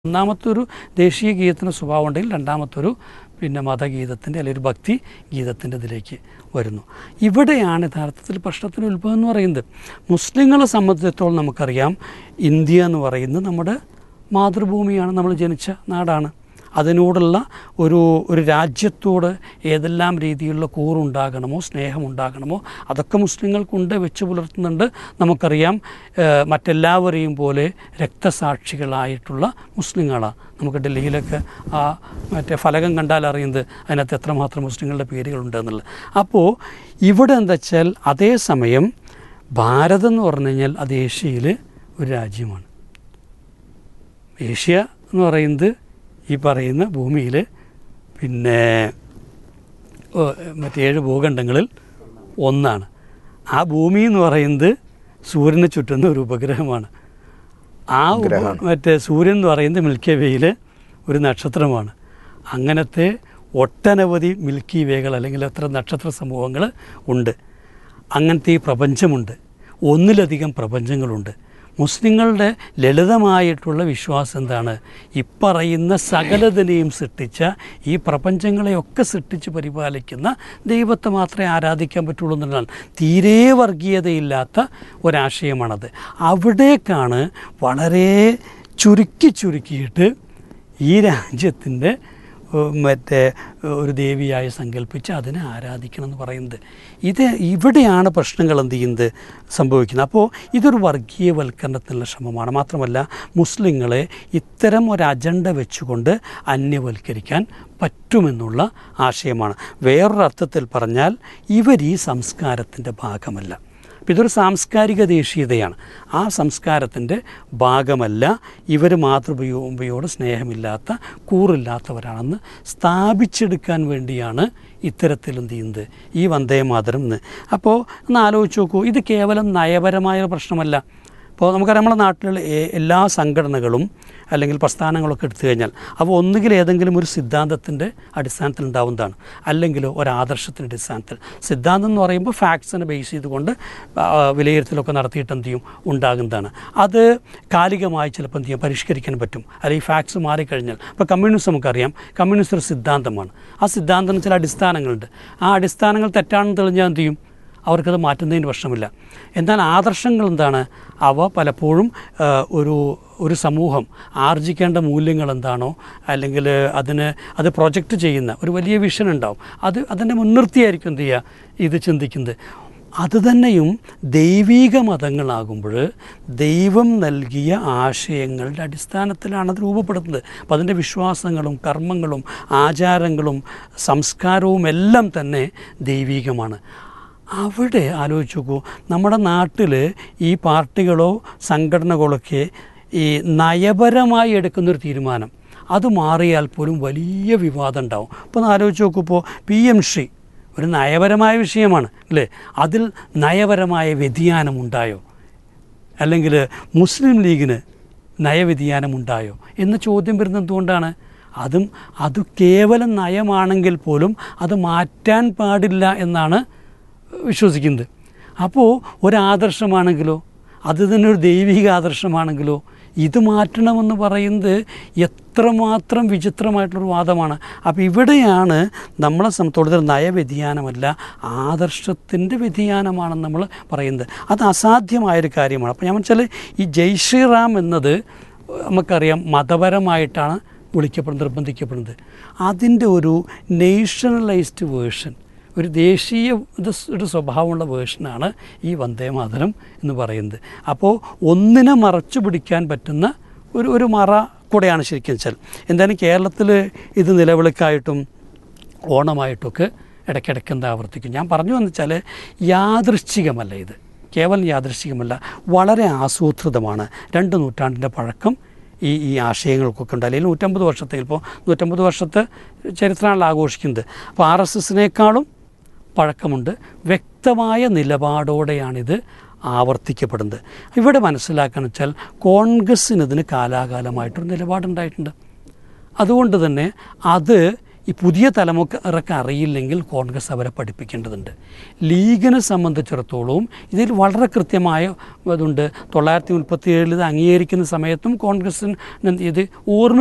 ഒന്നാമത്തെ ഒരു ദേശീയ ഗീതത്തിൻ്റെ സ്വഭാവം ഉണ്ടെങ്കിൽ രണ്ടാമത്തെ ഒരു പിന്നെ മതഗീതത്തിൻ്റെ അല്ലെങ്കിൽ ഒരു ഭക്തി ഗീതത്തിൻ്റെ ഇതിലേക്ക് വരുന്നു ഇവിടെയാണ് യഥാർത്ഥത്തിൽ പ്രശ്നത്തിന് ഉത്ഭവം എന്ന് പറയുന്നത് മുസ്ലിങ്ങളെ സംബന്ധിച്ചിടത്തോളം നമുക്കറിയാം ഇന്ത്യ എന്ന് പറയുന്നത് നമ്മുടെ മാതൃഭൂമിയാണ് നമ്മൾ ജനിച്ച നാടാണ് അതിനോടുള്ള ഒരു ഒരു രാജ്യത്തോട് ഏതെല്ലാം രീതിയിലുള്ള കൂറുണ്ടാകണമോ സ്നേഹമുണ്ടാകണമോ അതൊക്കെ മുസ്ലിങ്ങൾക്കുണ്ട് വെച്ച് പുലർത്തുന്നുണ്ട് നമുക്കറിയാം ഏഹ്, മറ്റെല്ലാവരെയും പോലെ രക്തസാക്ഷികളായിട്ടുള്ള മുസ്ലിങ്ങളാണ് നമുക്ക് ഡൽഹിയിലൊക്കെ ആ മറ്റേ ഫലകം കണ്ടാൽ അറിയുന്നത് അതിനകത്ത് എത്രമാത്രം മുസ്ലിങ്ങളുടെ പേരുകളുണ്ട് എന്നുള്ളത് അപ്പോൾ ഇവിടെ എന്താ വെച്ചാൽ അതേസമയം ഭാരതം എന്ന് പറഞ്ഞു കഴിഞ്ഞാൽ അത് ഏഷ്യയിൽ ഒരു രാജ്യമാണ് ഏഷ്യ എന്ന് പറയുന്നത് ഈ പറയുന്ന ഭൂമിയിൽ പിന്നെ ഓ, മറ്റേഴ് ഭൂഖണ്ഡങ്ങളിൽ ഒന്നാണ് ആ ഭൂമി എന്ന് പറയുന്നത് സൂര്യനെ ചുറ്റുന്ന ഒരു ഉപഗ്രഹമാണ് ആ ഉപ- മറ്റേ സൂര്യൻ എന്ന് പറയുന്നത് മിൽക്കി വേയിലെ ഒരു നക്ഷത്രമാണ് അങ്ങനത്തെ ഒട്ടനവധി മിൽക്കി വേകൾ അല്ലെങ്കിൽ അത്ര നക്ഷത്ര സമൂഹങ്ങൾ ഉണ്ട് അങ്ങനത്തെ ഈ പ്രപഞ്ചമുണ്ട് ഒന്നിലധികം പ്രപഞ്ചങ്ങളുണ്ട് മുസ്ലിങ്ങളുടെ ലളിതമായിട്ടുള്ള വിശ്വാസം എന്താണ് ഇപ്പറയുന്ന സകലതിനെയും സൃഷ്ടിച്ച ഈ പ്രപഞ്ചങ്ങളെയൊക്കെ സൃഷ്ടിച്ച് പരിപാലിക്കുന്ന ദൈവത്തെ മാത്രമേ ആരാധിക്കാൻ പറ്റുള്ളൂ എന്നുള്ളതാണ് തീരെ വർഗീയതയില്ലാത്ത ഒരാശയമാണത് അവിടേക്കാണ് വളരെ ചുരുക്കി ചുരുക്കിയിട്ട് ഈ രാജ്യത്തിൻ്റെ ഏഹ് മറ്റേ ഏഹ് ഒരു ദേവിയായി സങ്കല്പിച്ച് അതിനെ ആരാധിക്കണം എന്ന് പറയുന്നത് ഇത് ഇവിടെയാണ് പ്രശ്നങ്ങൾ എന്ത് ചെയ്യുന്നത് സംഭവിക്കുന്നത് അപ്പോൾ ഇതൊരു വർഗീയവൽക്കരണത്തിനുള്ള ശ്രമമാണ് മാത്രമല്ല മുസ്ലിങ്ങളെ ഇത്തരം ഒരു അജണ്ട വെച്ചുകൊണ്ട് അന്യവൽക്കരിക്കാൻ പറ്റുമെന്നുള്ള ആശയമാണ് വേറൊരർത്ഥത്തിൽ പറഞ്ഞാൽ ഇവർ ഈ സംസ്കാരത്തിൻ്റെ ഭാഗമല്ല അപ്പോൾ ഇതൊരു സാംസ്കാരിക ദേശീയതയാണ് ആ സംസ്കാരത്തിൻ്റെ ഭാഗമല്ല ഇവർ മാതൃഭൂമിയോട് സ്നേഹമില്ലാത്ത കൂറില്ലാത്തവരാണെന്ന് സ്ഥാപിച്ചെടുക്കാൻ വേണ്ടിയാണ് ഇത്തരത്തിൽ എന്ത് ചെയ്യുന്നത് ഈ വന്ദേ മാതരം എന്ന് അപ്പോൾ ഒന്ന് ആലോചിച്ച് നോക്കൂ ഇത് കേവലം നയപരമായ ഒരു പ്രശ്നമല്ല ഇപ്പോൾ നമുക്കറിയാം നമ്മുടെ നാട്ടിലുള്ള എ- എല്ലാ സംഘടനകളും അല്ലെങ്കിൽ പ്രസ്ഥാനങ്ങളൊക്കെ എടുത്തു കഴിഞ്ഞാൽ അവ ഒന്നുകിൽ ഏതെങ്കിലും ഒരു സിദ്ധാന്തത്തിൻ്റെ അടിസ്ഥാനത്തിൽ ഉണ്ടാവുന്നതാണ് അല്ലെങ്കിൽ ഒരു ആദർശത്തിൻ്റെ അടിസ്ഥാനത്തിൽ സിദ്ധാന്തം എന്ന് പറയുമ്പോൾ ഫാക്ട്സിനെ ബേസ് ചെയ്തുകൊണ്ട് ആ, വിലയിരുത്തലൊക്കെ നടത്തിയിട്ട് എന്ത് ചെയ്യും ഉണ്ടാകുന്നതാണ് അത് കാലികമായി ചിലപ്പോൾ എന്ത് ചെയ്യും പരിഷ്കരിക്കാൻ പറ്റും അല്ലെങ്കിൽ ഫാക്ട്സ് മാറിക്കഴിഞ്ഞാൽ ഇപ്പോൾ കമ്മ്യൂണിസം നമുക്കറിയാം കമ്മ്യൂണിസ്റ്റ് ഒരു സിദ്ധാന്തമാണ് ആ സിദ്ധാന്തത്തിന് ചില അടിസ്ഥാനങ്ങളുണ്ട് ആ അടിസ്ഥാനങ്ങൾ തെറ്റാണെന്ന് തെളിഞ്ഞാൽ എന്ത് ചെയ്യും അവർക്കത് മാറ്റുന്നതിന് പ്രശ്നമില്ല എന്നാൽ ആദർശങ്ങൾ എന്താണ് അവ പലപ്പോഴും ആ, ഒരു ഒരു സമൂഹം ആർജിക്കേണ്ട മൂല്യങ്ങൾ എന്താണോ അല്ലെങ്കിൽ അതിന് അത് പ്രൊജക്റ്റ് ചെയ്യുന്ന ഒരു വലിയ വിഷൻ ഉണ്ടാവും അത് അതിനെ മുൻനിർത്തിയായിരിക്കും എന്ത് ചെയ്യുക ഇത് ചിന്തിക്കുന്നത് അത് തന്നെയും ദൈവീക മതങ്ങളാകുമ്പോൾ ദൈവം നൽകിയ ആശയങ്ങളുടെ അടിസ്ഥാനത്തിലാണ് അത് രൂപപ്പെടുത്തുന്നത് അപ്പോൾ അതിൻ്റെ വിശ്വാസങ്ങളും കർമ്മങ്ങളും ആചാരങ്ങളും സംസ്കാരവും എല്ലാം തന്നെ ദൈവീകമാണ് അവിടെ ആലോചിച്ച് നോക്കൂ നമ്മുടെ നാട്ടിൽ ഈ പാർട്ടികളോ സംഘടനകളൊക്കെ ഈ നയപരമായി എടുക്കുന്നൊരു തീരുമാനം അത് മാറിയാൽ പോലും വലിയ വിവാദം ഉണ്ടാവും അപ്പോൾ ഒന്ന് ആലോചിച്ച് നോക്കൂ ഇപ്പോൾ പി എം ശ്രീ ഒരു നയപരമായ വിഷയമാണ് അല്ലേ അതിൽ നയപരമായ വ്യതിയാനം ഉണ്ടായോ അല്ലെങ്കിൽ മുസ്ലിം ലീഗിന് നയവ്യതിയാനമുണ്ടായോ എന്ന ചോദ്യം വരുന്നത് എന്തുകൊണ്ടാണ് അതും അത് കേവലം നയമാണെങ്കിൽ പോലും അത് മാറ്റാൻ പാടില്ല എന്നാണ് വിശ്വസിക്കുന്നത് അപ്പോൾ ഒരാദർശമാണെങ്കിലോ അത് തന്നെ ഒരു ദൈവിക ആദർശമാണെങ്കിലോ ഇത് മാറ്റണമെന്ന് പറയുന്നത് എത്രമാത്രം വിചിത്രമായിട്ടുള്ളൊരു വാദമാണ് അപ്പോൾ ഇവിടെയാണ് നമ്മളെ സംബന്ധിച്ചിടത്തോളം നയവ്യതിയാനമല്ല ആദർശത്തിൻ്റെ വ്യതിയാനമാണെന്ന് നമ്മൾ പറയുന്നത് അത് അസാധ്യമായൊരു കാര്യമാണ് അപ്പോൾ ഞാൻ വെച്ചാൽ ഈ ജയ് ശ്രീറാം എന്നത് നമുക്കറിയാം മതപരമായിട്ടാണ് വിളിക്കപ്പെടുന്നത് നിർബന്ധിക്കപ്പെടുന്നത് അതിൻ്റെ ഒരു നേഷണലൈസ്ഡ് വേർഷൻ ഒരു ദേശീയ ഇത് സ് ഒരു സ്വഭാവമുള്ള വേർഷനാണ് ഈ വന്ദേ മാതരം എന്ന് പറയുന്നത് അപ്പോൾ ഒന്നിനെ മറച്ചു പിടിക്കാൻ പറ്റുന്ന ഒരു ഒരു മറ കൂടെയാണ് ശരിക്കും വെച്ചാൽ എന്തായാലും കേരളത്തിൽ ഇത് നിലവിളിക്കായിട്ടും ഓണമായിട്ടൊക്കെ ഇടയ്ക്കിടയ്ക്ക് എന്താ ആവർത്തിക്കും ഞാൻ പറഞ്ഞു എന്ന് വെച്ചാൽ യാദൃശ്ചികമല്ല ഇത് കേവലം യാദൃശ്ചികമല്ല വളരെ ആസൂത്രിതമാണ് രണ്ട് നൂറ്റാണ്ടിൻ്റെ പഴക്കം ഈ ഈ ആശയങ്ങൾക്കൊക്കെ ഉണ്ട് അല്ലെങ്കിൽ നൂറ്റമ്പത് വർഷത്തെ ഇപ്പോൾ നൂറ്റമ്പത് വർഷത്തെ ചരിത്രമാണ് ആഘോഷിക്കുന്നത് അപ്പോൾ ആർ എസ് എസിനേക്കാളും പഴക്കമുണ്ട് വ്യക്തമായ നിലപാടോടെയാണിത് ആവർത്തിക്കപ്പെടുന്നത് ഇവിടെ മനസ്സിലാക്കണം വെച്ചാൽ കോൺഗ്രസ്സിന് ഇതിന് കാലാകാലമായിട്ടൊരു നിലപാടുണ്ടായിട്ടുണ്ട് അതുകൊണ്ട് തന്നെ അത് ഈ പുതിയ തലമുറക്ക് അറിയില്ലെങ്കിൽ കോൺഗ്രസ് അവരെ പഠിപ്പിക്കേണ്ടതുണ്ട് ലീഗിനെ സംബന്ധിച്ചിടത്തോളം ഇതിൽ വളരെ കൃത്യമായ ഇതുണ്ട് തൊള്ളായിരത്തി മുപ്പത്തി ഏഴിൽ ഇത് അംഗീകരിക്കുന്ന സമയത്തും കോൺഗ്രസിന് ഇത് ഓർമ്മ